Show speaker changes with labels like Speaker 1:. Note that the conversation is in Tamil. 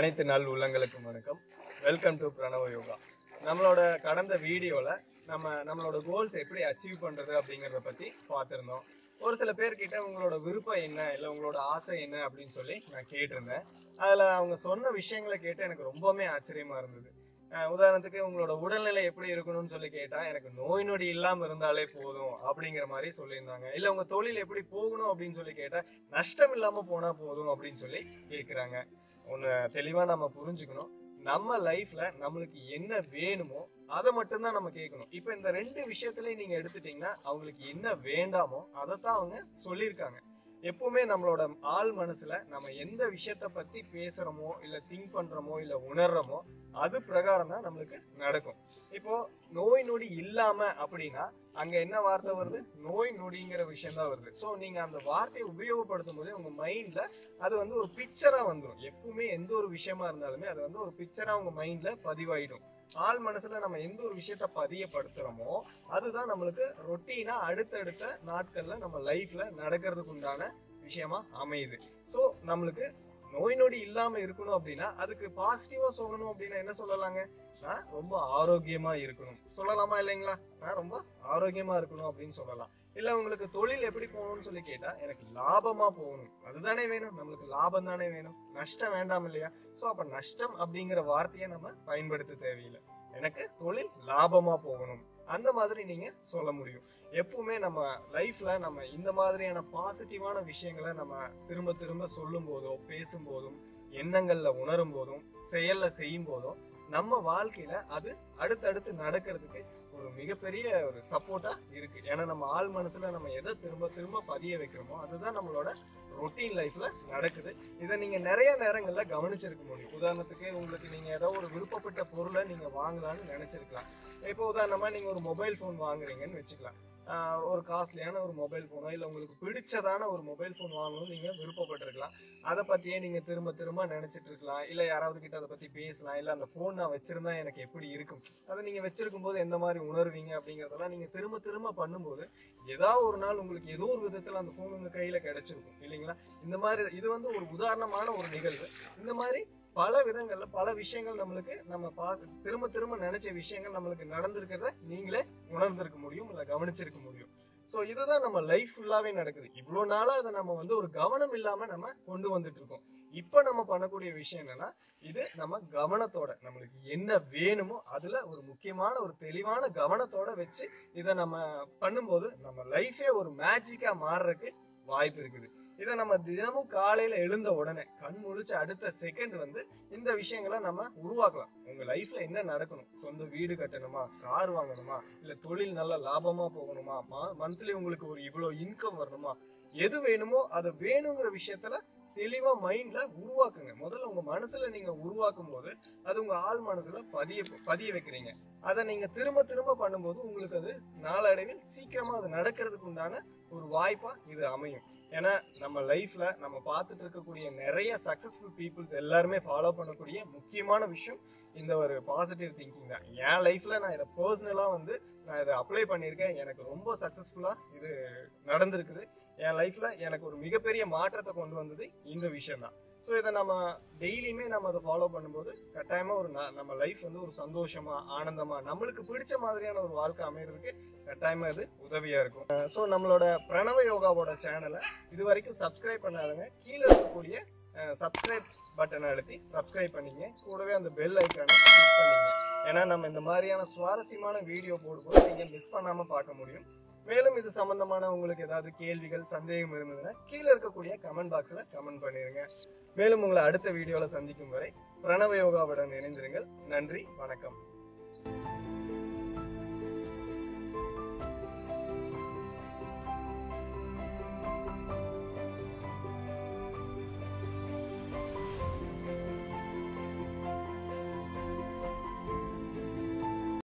Speaker 1: அனைத்து நல் உள்ளங்களுக்கும் வணக்கம் வெல்கம் டு பிரணவ யோகா நம்மளோட கடந்த வீடியோல நம்ம நம்மளோட கோல்ஸ் எப்படி அச்சீவ் பண்றது அப்படிங்கறத பத்தி பார்த்திருந்தோம் ஒரு சில பேர்கிட்ட உங்களோட விருப்பம் என்ன இல்ல உங்களோட ஆசை என்ன அப்படின்னு சொல்லி நான் கேட்டிருந்தேன் அதுல அவங்க சொன்ன விஷயங்களை கேட்டு எனக்கு ரொம்பவுமே ஆச்சரியமா இருந்தது அஹ் உதாரணத்துக்கு உங்களோட உடல்நிலை எப்படி இருக்கணும்னு சொல்லி கேட்டா எனக்கு நோய் நொடி இல்லாம இருந்தாலே போதும் அப்படிங்கிற மாதிரி சொல்லியிருந்தாங்க இல்ல உங்க தொழில் எப்படி போகணும் அப்படின்னு சொல்லி கேட்டா நஷ்டம் இல்லாம போனா போதும் அப்படின்னு சொல்லி கேக்குறாங்க ஒண்ணு தெளிவா நம்ம புரிஞ்சுக்கணும் நம்ம லைஃப்ல நம்மளுக்கு என்ன வேணுமோ அதை மட்டும்தான் நம்ம கேட்கணும் இப்ப இந்த ரெண்டு விஷயத்துலயும் நீங்க எடுத்துட்டீங்கன்னா அவங்களுக்கு என்ன வேண்டாமோ அதைத்தான் அவங்க சொல்லியிருக்காங்க எப்பவுமே நம்மளோட ஆள் மனசுல நம்ம எந்த விஷயத்த பத்தி பேசுறோமோ இல்ல திங்க் பண்றோமோ இல்ல உணர்றோமோ அது பிரகாரம் தான் நம்மளுக்கு நடக்கும் இப்போ நோய் நொடி இல்லாம அப்படின்னா அங்க என்ன வார்த்தை வருது நோய் நொடிங்கிற விஷயம் தான் வருது சோ நீங்க அந்த வார்த்தையை உபயோகப்படுத்தும் போது உங்க மைண்ட்ல அது வந்து ஒரு பிக்சரா வந்துடும் எப்பவுமே எந்த ஒரு விஷயமா இருந்தாலுமே அது வந்து ஒரு பிக்சரா உங்க மைண்ட்ல பதிவாயிடும் ஆள் மனசுல நம்ம எந்த ஒரு விஷயத்த பதியப்படுத்துறோமோ அதுதான் நம்மளுக்கு ரொட்டீனா அடுத்தடுத்த நாட்கள்ல நம்ம லைஃப்ல நடக்கிறதுக்கு உண்டான விஷயமா அமையுது சோ நம்மளுக்கு நோய் நொடி இல்லாம இருக்கணும் அப்படின்னா அதுக்கு பாசிட்டிவா சொல்லணும் அப்படின்னா என்ன சொல்லலாங்க நான் ரொம்ப ஆரோக்கியமா இருக்கணும் சொல்லலாமா இல்லைங்களா நான் ரொம்ப ஆரோக்கியமா இருக்கணும் அப்படின்னு சொல்லலாம் இல்ல உங்களுக்கு தொழில் எப்படி போகணும்னு சொல்லி கேட்டா எனக்கு லாபமா போகணும் அதுதானே வேணும் நம்மளுக்கு லாபம் தானே வேணும் நஷ்டம் வேண்டாம் இல்லையா சோ அப்ப நஷ்டம் அப்படிங்கிற வார்த்தையை நம்ம பயன்படுத்த தேவையில்லை எனக்கு தொழில் லாபமா போகணும் அந்த மாதிரி நீங்க சொல்ல முடியும் எப்பவுமே நம்ம லைஃப்ல நம்ம இந்த மாதிரியான பாசிட்டிவான விஷயங்களை நம்ம திரும்ப திரும்ப சொல்லும் போதோ பேசும் போதும் எண்ணங்கள்ல உணரும் போதும் செயல்ல செய்யும் போதும் நம்ம வாழ்க்கையில அது அடுத்தடுத்து நடக்கிறதுக்கு ஒரு மிகப்பெரிய ஒரு சப்போர்ட்டா இருக்கு ஏன்னா நம்ம ஆள் மனசுல நம்ம எதை திரும்ப திரும்ப பதிய வைக்கிறோமோ அதுதான் நம்மளோட ரொட்டீன் லைஃப்ல நடக்குது இதை நீங்க நிறைய நேரங்கள்ல கவனிச்சிருக்க முடியும் உதாரணத்துக்கு உங்களுக்கு நீங்க ஏதோ ஒரு விருப்பப்பட்ட பொருளை நீங்க வாங்கலாம்னு நினைச்சிருக்கலாம் இப்போ உதாரணமா நீங்க ஒரு மொபைல் போன் வாங்குறீங்கன்னு வச்சுக்கலாம் ஆஹ் ஒரு காஸ்ட்லியான ஒரு மொபைல் போனோ இல்ல உங்களுக்கு பிடிச்சதான ஒரு மொபைல் போன் வாங்கணும்னு நீங்க விருப்பப்பட்டிருக்கலாம் அதை பத்தியே நீங்க திரும்ப திரும்ப நினைச்சிட்டு இருக்கலாம் இல்ல யாராவது கிட்ட அதை பத்தி பேசலாம் இல்ல அந்த போன் நான் வச்சிருந்தா எனக்கு எப்படி இருக்கும் அதை நீங்க வச்சிருக்கும் போது எந்த மாதிரி உணர்வீங்க அப்படிங்கறதெல்லாம் நீங்க திரும்ப திரும்ப பண்ணும்போது ஏதாவது ஒரு நாள் உங்களுக்கு ஏதோ ஒரு விதத்துல அந்த போன் உங்க கையில கிடைச்சிருக்கும் இல்லைங்களா இந்த மாதிரி இது வந்து ஒரு உதாரணமான ஒரு நிகழ்வு இந்த மாதிரி பல விதங்கள்ல பல விஷயங்கள் நம்மளுக்கு நம்ம பார்த்து திரும்ப திரும்ப நினைச்ச விஷயங்கள் நம்மளுக்கு நடந்திருக்கிறத நீங்களே உணர்ந்திருக்க முடியும் இல்ல கவனிச்சிருக்க முடியும் சோ இதுதான் நம்ம லைஃப் ஃபுல்லாவே நடக்குது இவ்வளவு நாளா அதை நம்ம வந்து ஒரு கவனம் இல்லாம நம்ம கொண்டு வந்துட்டு இருக்கோம் இப்ப நம்ம பண்ணக்கூடிய விஷயம் என்னன்னா இது நம்ம கவனத்தோட நம்மளுக்கு என்ன வேணுமோ அதுல ஒரு முக்கியமான ஒரு தெளிவான கவனத்தோட வச்சு இதை நம்ம பண்ணும்போது நம்ம லைஃபே ஒரு மேஜிக்கா மாறுறதுக்கு வாய்ப்பு இருக்குது இதை நம்ம தினமும் காலையில எழுந்த உடனே கண் முழிச்ச அடுத்த செகண்ட் வந்து இந்த விஷயங்களை நம்ம உருவாக்கலாம் உங்க லைஃப்ல என்ன நடக்கணும் சொந்த வீடு கட்டணுமா கார் வாங்கணுமா இல்ல தொழில் நல்ல லாபமா போகணுமா மந்த்லி உங்களுக்கு ஒரு இவ்வளவு இன்கம் வரணுமா எது வேணுமோ அது வேணுங்கிற விஷயத்துல தெளிவா மைண்ட்ல உருவாக்குங்க முதல்ல உங்க மனசுல நீங்க உருவாக்கும் போது அது உங்க ஆள் மனசுல பதிய பதிய வைக்கிறீங்க அதை நீங்க திரும்ப திரும்ப பண்ணும்போது உங்களுக்கு அது நாளடைவில் சீக்கிரமா அது நடக்கிறதுக்கு உண்டான ஒரு வாய்ப்பா இது அமையும் ஏன்னா நம்ம லைஃப்ல நம்ம பார்த்துட்டு இருக்கக்கூடிய நிறைய சக்சஸ்ஃபுல் பீப்புள்ஸ் எல்லாருமே ஃபாலோ பண்ணக்கூடிய முக்கியமான விஷயம் இந்த ஒரு பாசிட்டிவ் திங்கிங் தான் என் லைஃப்ல நான் இதை பர்சனலா வந்து நான் இதை அப்ளை பண்ணியிருக்கேன் எனக்கு ரொம்ப சக்சஸ்ஃபுல்லா இது நடந்திருக்குது என் லைஃப்ல எனக்கு ஒரு மிகப்பெரிய மாற்றத்தை கொண்டு வந்தது இந்த விஷயம் தான் ஸோ இதை நம்ம டெய்லியுமே நம்ம அதை ஃபாலோ பண்ணும்போது கட்டாயமா ஒரு ந- நம்ம லைஃப் வந்து ஒரு சந்தோஷமா ஆனந்தமா நம்மளுக்கு பிடிச்ச மாதிரியான ஒரு வாழ்க்கை அமையறதுக்கு கட்டாயமா இது உதவியா இருக்கும் ஸோ நம்மளோட பிரணவ யோகாவோட சேனலை இது வரைக்கும் சப்ஸ்கிரைப் பண்ணாதவங்க கீழே இருக்கக்கூடிய சப்ஸ்கிரைப் பட்டனை அழுத்தி சப்ஸ்கிரைப் பண்ணிங்க கூடவே அந்த பெல் ஐக்கானை கிளிக் பண்ணிங்க ஏன்னா நம்ம இந்த மாதிரியான சுவாரஸ்யமான வீடியோ போடும்போது நீங்க மிஸ் பண்ணாம பார்க்க முடியும் மேலும் இது சம்பந்தமான உங்களுக்கு ஏதாவது கேள்விகள் சந்தேகம் இருந்ததுன்னா கீழே இருக்கக்கூடிய கமெண்ட் பாக்ஸ்ல கமெண்ட் பண்ணிருங்க மேலும் உங்களை அடுத்த வீடியோல சந்திக்கும் வரை பிரணவ யோகாவுடன் இணைந்திருங்கள் நன்றி வணக்கம்